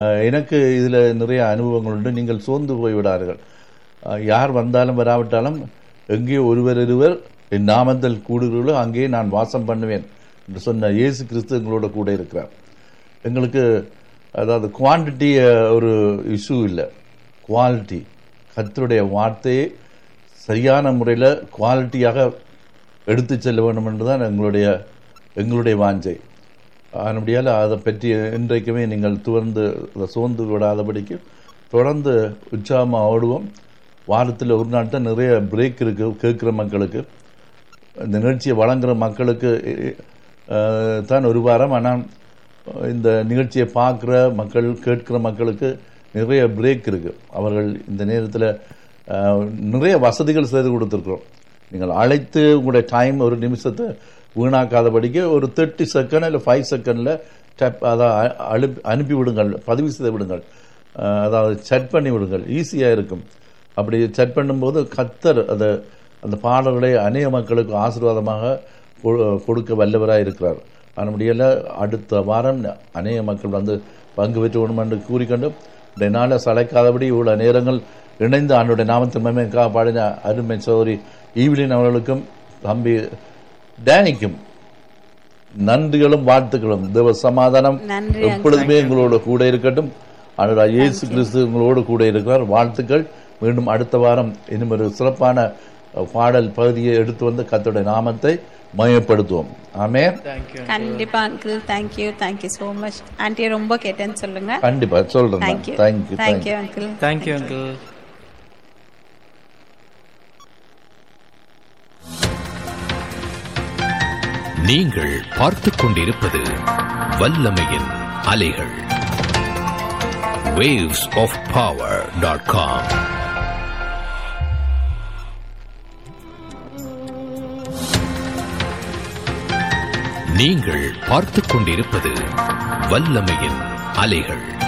அஹ், எனக்கு இதில் நிறைய அனுபவங்கள் உண்டு நீங்கள் சோர்ந்து போய்விடார்கள் அஹ், யார் வந்தாலும் வராவிட்டாலும் எங்கே ஒருவர் இருவர் என் நாமத்தில் கூடுகிறீர்களோ அங்கே நான் வாசம் பண்ணுவேன் என்று சொன்ன இயேசு கிறிஸ்து எங்களோட கூட இருக்கிறார் எங்களுக்கு அதாவது குவான்டிட்டி ஒரு இஷ்யூ இல்லை குவாலிட்டி கர்த்தருடைய வார்த்தையை சரியான முறையில் குவாலிட்டியாக எடுத்து செல்ல வேண்டும் என்றுதான் எங்களுடைய எங்களுடைய வாஞ்சை அதனுடையால் அதை பற்றி இன்றைக்குமே நீங்கள் துவர்ந்து அதை சோர்ந்து விடாதபடிக்கு தொடர்ந்து உற்சாகமாக ஓடுவோம் வாரத்தில் ஒரு நாள் தான் நிறைய பிரேக் இருக்குது கேட்குற மக்களுக்கு இந்த நிகழ்ச்சியை வழங்குற மக்களுக்கு அஹ், தான் ஒரு வாரம் ஆனால் இந்த நிகழ்ச்சியை பார்க்குற மக்கள் கேட்கிற மக்களுக்கு நிறைய பிரேக் இருக்குது அவர்கள் இந்த நேரத்தில் நிறைய வசதிகள் செய்து கொடுத்துருக்குறோம் நீங்கள் அழைத்து உங்களுடைய டைம் ஒரு நிமிஷத்தை வீணாக்காதபடிக்கு ஒரு தேர்ட்டி செகண்ட் இல்லை ஃபைவ் செகண்டில் டப் அதை அ- அனுப்பி அனுப்பி விடுங்கள் பதிவு செய்து விடுங்கள் அஹ், அதாவது செட் பண்ணி விடுங்கள் ஈஸியாக இருக்கும் அப்படி செட் பண்ணும்போது கத்தர் அதை அந்த பாடல்களை அநேக மக்களுக்கு ஆசீர்வாதமாக கொ- கொடுக்க வல்லவராக இருக்கிறார் அதனுடைய அடுத்த வாரம் அநேக மக்கள் வந்து பங்கு பெற்று வேணும் என்று கூறிக்கொண்டு இந்த நாளை சளைக்காதபடி இவ்வளோ நேரங்கள் இணைந்து ஆண்டுடைய நாமத்தின் மேற்காக பாடின அருமை சௌரி ஈவிலின் அவர்களுக்கும் தம்பி டேனிக்கும் நன்றிகளும் வாழ்த்துக்களும் தேவ சமாதானம் நன்றி, எப்பொழுதுமே எங்களோட கூட இருக்கட்டும் ஆண்டவராக இயேசு கிறிஸ்து உங்களோடு கூட இருக்கிறார் வாழ்த்துக்கள் மீண்டும் அடுத்த வாரம் இன்னும் ஒரு சிறப்பான அஹ், பாடல் பகுதியை எடுத்து வந்து கர்த்தருடைய நாமத்தை மயப்படுத்துவோம் ஆமே தேங்க்யூ கண்டிப்பா uncle thank you thank you so much aunty ரொம்ப கேட்டேன்னு சொல்லுங்க கண்டிப்பா சொல்றேன் thank you thank you thank you uncle thank you uncle நீங்கள் பார்த்துக் கொண்டிருப்பது வல்லமையின் அலைகள் waves of power.com நீங்கள் பார்த்துக் கொண்டிருப்பது வல்லமையின் அலைகள்